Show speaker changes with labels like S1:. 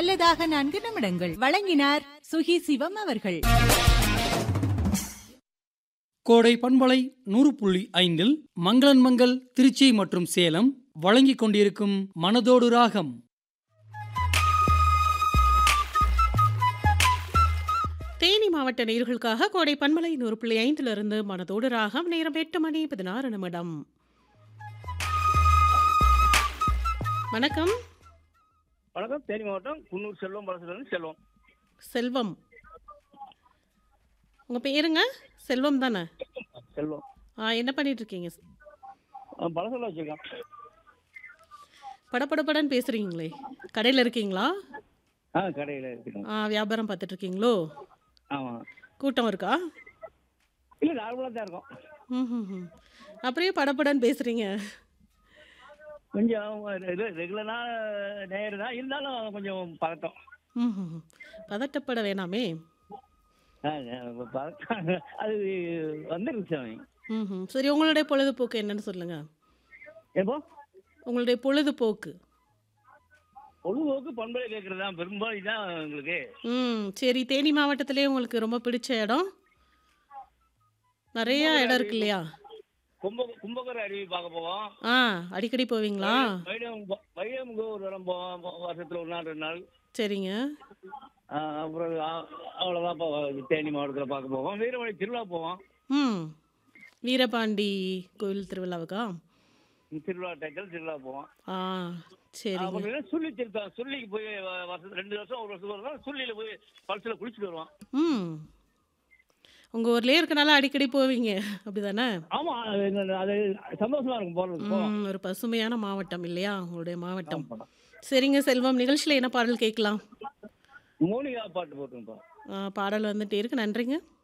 S1: நல்லதாக நான்கு நிமிடங்கள் வழங்கினார் சுகி சிவம் அவர்கள்
S2: கோடை பண்பலை நூறு புள்ளி ஐந்தில் மங்களன் மங்கள் திருச்சி மற்றும் சேலம் வழங்கிக் கொண்டிருக்கும் மனதோடு ராகம்
S3: தேனி மாவட்ட நேயர்களுக்காக கோடை பண்பலை நூறு புள்ளி ஐந்திலிருந்து மனதோடு ராகம் நேரம் எட்டு மணி பதினாறு நிமிடம் வணக்கம்
S4: வணக்கம் தேனி மாவட்டம் குன்னூர் செல்வம் பலசுலேருந்து செல்வம்
S3: செல்வம் உங்க பேருங்க செல்வம் தானே
S4: செல்வம்
S3: ஆ என்ன பண்ணிட்டு இருக்கீங்க
S4: பலசில் வச்சுருக்கேன்
S3: படபடபடன்னு பேசுறீங்களே கடையில் இருக்கீங்களா
S4: ஆ கடையில் இருக்கேன்
S3: ஆ வியாபாரம் பார்த்துட்டு இருக்கீங்களோ
S4: ஆமாம்
S3: கூட்டம் இருக்கா
S4: இல்லை நார்மலாக தான் இருக்கும்
S3: ம் ம் ம் அப்படியே படபடன்னு பேசுறீங்க
S4: கொஞ்சம் ரெகுலரான நேர் தான் இருந்தாலும் கொஞ்சம் பதட்டம்
S3: ம் ம் ம். பதட்டப்பட வேணாமே
S4: ஆ, பதட்டம் அது வந்துருச்சு அவன்
S3: ம் ம். சரி உங்களுடைய பொழுதுபோக்கு என்னன்னு சொல்லுங்க
S4: எப்போ
S3: உங்களுடைய பொழுதுபோக்கு
S4: பொழுதுபோக்கு பண்பலை கேட்குறது தான் பெரும்பாலும் இதான் உங்களுக்கு
S3: ம் சரி தேனி மாவட்டத்திலே உங்களுக்கு ரொம்ப பிடிச்ச இடம் நிறைய இடம் இருக்கு இல்லையா
S4: கும்ப கும்பகர அருவி பார்க்க போவோம்
S3: ஆ அடிக்கடி போவீங்களா
S4: வைடம் வைடமுக ஒரு இடம் போவோம் வருஷத்தில் ஒரு நாள் ரெண்டு நாள்
S3: சரிங்க
S4: ஆ, அப்புறம் அ- அவ்வளவுதான் இப்போ தேனி மாவட்டத்தில் பார்க்க போவோம் வீரமணி திருவிழா போவோம்
S3: ம் வீரபாண்டி கோயில் திருவிழாவுக்கா
S4: திருவிழா டைத்தில் திருவிழா போவோம்
S3: ஆ சரிங்க
S4: அப்புறம் சுள்ளி திருத்தம் சுள்ளிக்கு போய் வ- வருஷம் ரெண்டு வருஷம் ஒரு வருஷத்துக்கு ஒரு நாள் சுள்ளியில் போய் பழசில் குளிச்சுட்டு வருவோம்
S3: ம் உங்கள் ஊர்லேயே இருக்கனால அடிக்கடி போவீங்க அப்படிதானே
S4: ஆமாம் அது அது சந்தோஷமா இருக்கும் போகிறதுக்கு போவோம்
S3: ம் ஒரு பசுமையான மாவட்டம் இல்லையா உங்களுடைய மாவட்டம்
S4: ஆமாம்.
S3: சரிங்க செல்வம் நிகழ்ச்சியில் என்ன பாடல் கேட்கலாம்
S4: மோனிகா பாட்டு போட்டுருப்போம்
S3: ஆ, பாடல் வந்துட்டே இருக்கு நன்றிங்க